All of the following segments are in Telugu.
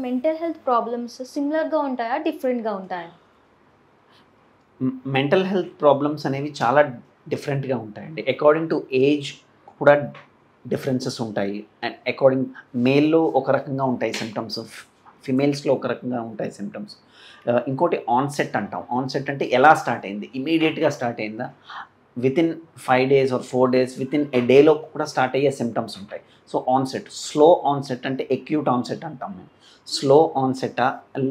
మెంటల్ హెల్త్ ప్రాబ్లమ్స్ సిమిలర్గా ఉంటాయా డిఫరెంట్గా ఉంటాయా మెంటల్ హెల్త్ ప్రాబ్లమ్స్ అనేవి చాలా డిఫరెంట్గా ఉంటాయండి అకార్డింగ్ టు ఏజ్ కూడా డిఫరెన్సెస్ ఉంటాయి అండ్ అకార్డింగ్ మేల్లో ఒక రకంగా ఉంటాయి సిమ్టమ్స్ ఫిమేల్స్లో ఒక రకంగా ఉంటాయి సిమ్టమ్స్ ఇంకోటి ఆన్సెట్ అంటాం ఆన్సెట్ అంటే ఎలా స్టార్ట్ అయింది ఇమీడియట్గా స్టార్ట్ అయిందా within five days or four days within a డేలో కూడా స్టార్ట్ అయ్యే సిమ్టమ్స్ ఉంటాయి సో ఆన్సెట్ స్లో ఆన్సెట్ అంటే ఎక్యూట్ ఆన్సెట్ అంటాం మేము స్లో ఆన్సెటా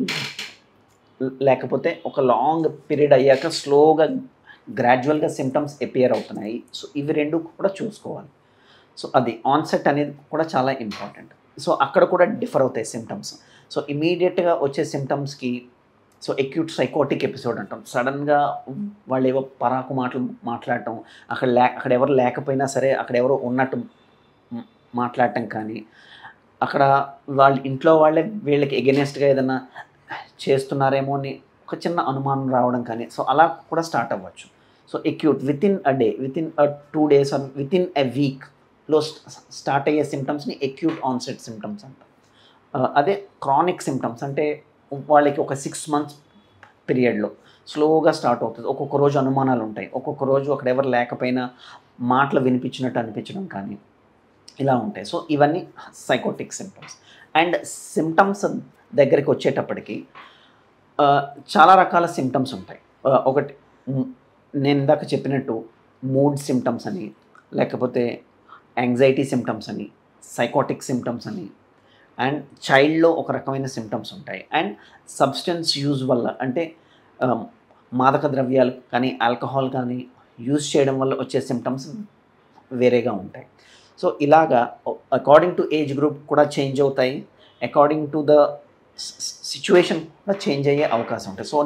లేకపోతే ఒక లాంగ్ పీరియడ్ అయ్యాక స్లోగా గ్రాడ్యువల్గా సిమ్టమ్స్ ఎపియర్ అవుతున్నాయి సో ఇవి రెండు కూడా చూసుకోవాలి సో అది ఆన్సెట్ అనేది కూడా చాలా ఇంపార్టెంట్ సో అక్కడ కూడా డిఫర్ అవుతాయి సిమ్టమ్స్ సో ఇమీడియట్గా వచ్చే సిమ్టమ్స్కి సో ఎక్యూట్ సైకోటిక్ ఎపిసోడ్ అంటాం సడన్గా వాళ్ళు ఏవో పరాకు మాటలు మాట్లాడటం అక్కడ లే అక్కడ ఎవరు లేకపోయినా సరే అక్కడ ఎవరో ఉన్నట్టు మ్- మాట్లాడటం కానీ అక్కడ వాళ్ళ ఇంట్లో వాళ్ళే వీళ్ళకి ఎగెనెస్ట్గా ఏదైనా చేస్తున్నారేమో అని ఒక చిన్న అనుమానం రావడం కానీ సో అలా కూడా స్టార్ట్ అవ్వచ్చు so acute within a day within a two days or within a వీక్లో స్టార్ట్ అయ్యే సిమ్టమ్స్ని ఎక్యూట్ ఆన్సెట్ సిమ్టమ్స్ అంటాం ఆ, అదే క్రానిక్ సిమ్టమ్స్ అంటే వాళ్ళకి ఒక సిక్స్ మంత్స్ పీరియడ్లో స్లోగా స్టార్ట్ అవుతుంది ఒక్కొక్క రోజు అనుమానాలు ఉంటాయి ఒక్కొక్క రోజు అక్కడ ఎవరు లేకపోయినా మాటలు వినిపించినట్టు అనిపించడం కానీ ఇలా ఉంటాయి సో ఇవన్నీ సైకోటిక్ సిమ్టమ్స్ అండ్ సిమ్టమ్స్ దగ్గరికి వచ్చేటప్పటికి ఆ, చాలా రకాల సిమ్టమ్స్ ఉంటాయి ఆ, ఒకటి మ్, నేను ఇందాక చెప్పినట్టు మూడ్ సిమ్టమ్స్ అని లేకపోతే యాంగ్జైటీ సిమ్టమ్స్ అని సైకోటిక్ సిమ్టమ్స్ అని అండ్ చైల్డ్లో ఒక రకమైన సిమ్టమ్స్ ఉంటాయి అండ్ సబ్స్టెన్స్ యూజ్ వల్ల అంటే ఆ, మాదక ద్రవ్యాలు కానీ ఆల్కహాల్ కానీ యూజ్ చేయడం వల్ల వచ్చే సిమ్టమ్స్ వేరేగా ఉంటాయి సో ఇలాగా అకార్డింగ్ టు ఏజ్ గ్రూప్ కూడా చేంజ్ అవుతాయి అకార్డింగ్ టు ద సిచ్యువేషన్ కూడా చేంజ్ అయ్యే అవకాశం ఉంటుంది సో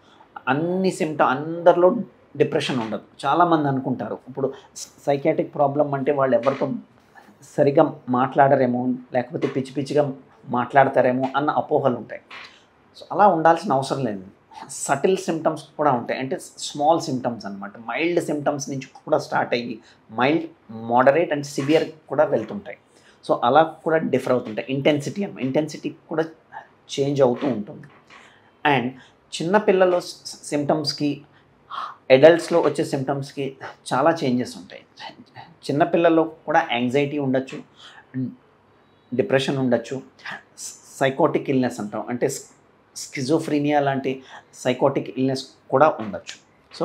అన్ని సిమ్టమ్ అందరిలో డిప్రెషన్ ఉండదు చాలామంది అనుకుంటారు ఇప్పుడు సైకాటిక్ ప్రాబ్లం అంటే వాళ్ళు ఎవరితో సరిగా మాట్లాడరేమో లేకపోతే పిచ్చి పిచ్చిగా మాట్లాడతారేమో అన్న అపోహలు ఉంటాయి సో అలా ఉండాల్సిన అవసరం లేదు సటిల్ సిమ్టమ్స్ కూడా ఉంటాయి అంటే స్మాల్ సిమ్టమ్స్ అనమాట మైల్డ్ సిమ్టమ్స్ నుంచి కూడా స్టార్ట్ అయ్యి మైల్డ్ మోడరేట్ అండ్ సివియర్ కూడా వెళ్తుంటాయి సో అలా కూడా డిఫర్ అవుతుంటాయి ఇంటెన్సిటీ అన్న ఇంటెన్సిటీ కూడా చేంజ్ అవుతూ ఉంటుంది అండ్ చిన్నపిల్లల సిమ్టమ్స్కి అడల్ట్స్లో వచ్చే సిమ్టమ్స్కి చాలా చేంజెస్ ఉంటాయి చిన్నపిల్లల్లో కూడా యాంగ్జైటీ ఉండొచ్చు డిప్రెషన్ ఉండొచ్చు సైకోటిక్ ఇల్నెస్ అంటాం అంటే స్కిజోఫ్రీనియా లాంటి సైకోటిక్ ఇల్నెస్ కూడా ఉండొచ్చు సో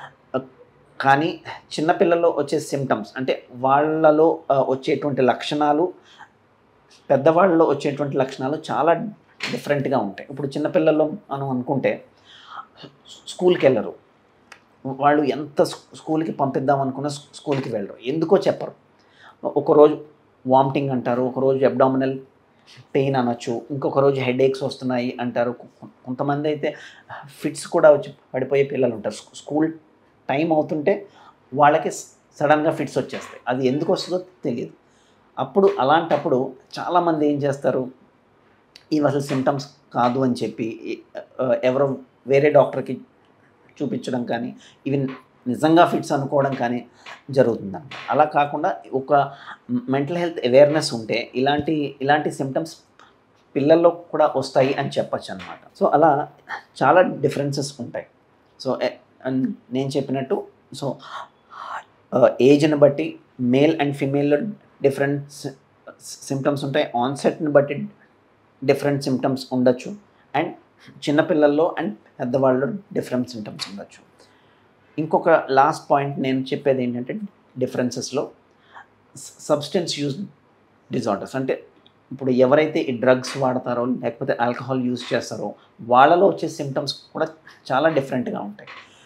కానీ చిన్నపిల్లల్లో వచ్చే సిమ్టమ్స్ అంటే వాళ్ళలో ఆ, వచ్చేటువంటి లక్షణాలు పెద్దవాళ్ళలో వచ్చేటువంటి లక్షణాలు చాలా డిఫరెంట్గా ఉంటాయి ఇప్పుడు చిన్నపిల్లల్లో మనం అనుకుంటే స్కూల్కి వెళ్ళరు వాళ్ళు ఎంత స్కూ- స్కూల్కి పంపిద్దాం అనుకున్న స్కూల్కి వెళ్ళరు ఎందుకో చెప్పరు ఒకరోజు వామిటింగ్ అంటారు ఒకరోజు అబ్డామినల్ పెయిన్ అనొచ్చు ఇంకొక రోజు హెడ్ ఏక్స్ వస్తున్నాయి అంటారు కొ- కొంతమంది అయితే ఫిట్స్ కూడా వచ్చి పడిపోయే పిల్లలు ఉంటారు స్కూ- స్కూల్ టైం అవుతుంటే వాళ్ళకి సడన్గా ఫిట్స్ వచ్చేస్తాయి అది ఎందుకు వస్తుందో తెలియదు అప్పుడు అలాంటప్పుడు చాలామంది ఏం చేస్తారు ఇవి అసలు సిమ్టమ్స్ కాదు అని చెప్పి ఆ, ఎవరో వేరే డాక్టర్కి చూపించడం కానీ ఇవి నిజంగా ఫిట్స్ అనుకోవడం కానీ జరుగుతుందన్నమాట అలా కాకుండా ఒక మెంటల్ హెల్త్ అవేర్నెస్ ఉంటే ఇలాంటి ఇలాంటి సిమ్టమ్స్ పిల్లల్లో కూడా వస్తాయి అని చెప్పచ్చు అనమాట సో అలా చాలా డిఫరెన్సెస్ ఉంటాయి సో ఎ- అన్- నేను చెప్పినట్టు సో ఏజ్ని బట్టి మేల్ అండ్ ఫిమేల్లో డిఫరెంట్ సిమ్టమ్స్ ఉంటాయి ఆన్సెట్ని బట్టి డిఫరెంట్ సిమ్టమ్స్ ఉండొచ్చు అండ్ చిన్నపిల్లల్లో అండ్ పెద్దవాళ్ళలో డిఫరెంట్ సిమ్టమ్స్ ఉండొచ్చు ఇంకొక లాస్ట్ పాయింట్ నేను చెప్పేది ఏంటంటే డిఫరెన్సెస్లో సబ్స్టెన్స్ యూజ్ డిజార్డర్స్ అంటే ఇప్పుడు ఎవరైతే ఈ డ్రగ్స్ వాడతారో లేకపోతే ఆల్కహాల్ యూజ్ చేస్తారో వాళ్ళలో వచ్చే సిమ్టమ్స్ కూడా చాలా డిఫరెంట్గా ఉంటాయి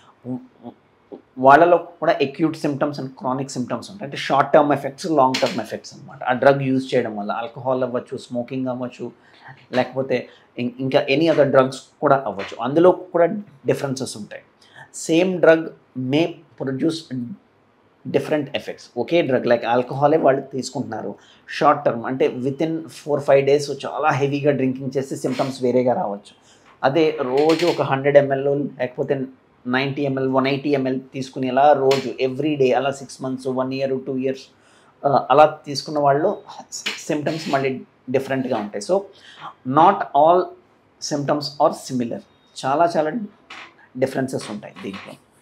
వాళ్ళలో కూడా acute symptoms and chronic symptoms ఉంటాయి అంటే short term effects long term effects అనమాట ఆ డ్రగ్ యూజ్ చేయడం వల్ల ఆల్కహాల్ అవ్వచ్చు స్మోకింగ్ అవ్వచ్చు లేకపోతే ఇం- ఇంకా ఎనీ అదర్ డ్రగ్స్ కూడా అవ్వచ్చు అందులో కూడా డిఫరెన్సెస్ ఉంటాయి same drug may produce different effects ఒకే డ్రగ్ లైక్ ఆల్కహాలే వాళ్ళు తీసుకుంటున్నారు షార్ట్ టర్మ్ అంటే within four five days చాలా హెవీగా డ్రింకింగ్ చేస్తే సిమ్టమ్స్ వేరేగా రావచ్చు అదే రోజు ఒక హండ్రెడ్ ఎంఎల్ లేకపోతే ninety ML one eighty ML తీసుకుని అలా రోజు ఎవ్రీ డే అలా six months one year two years అలా తీసుకున్న వాళ్ళు సిమ్టమ్స్ మళ్ళీ డిఫరెంట్గా ఉంటాయి so not all symptoms are similar చాలా చాలా డిఫరెన్సెస్ ఉంటాయి దీంట్లో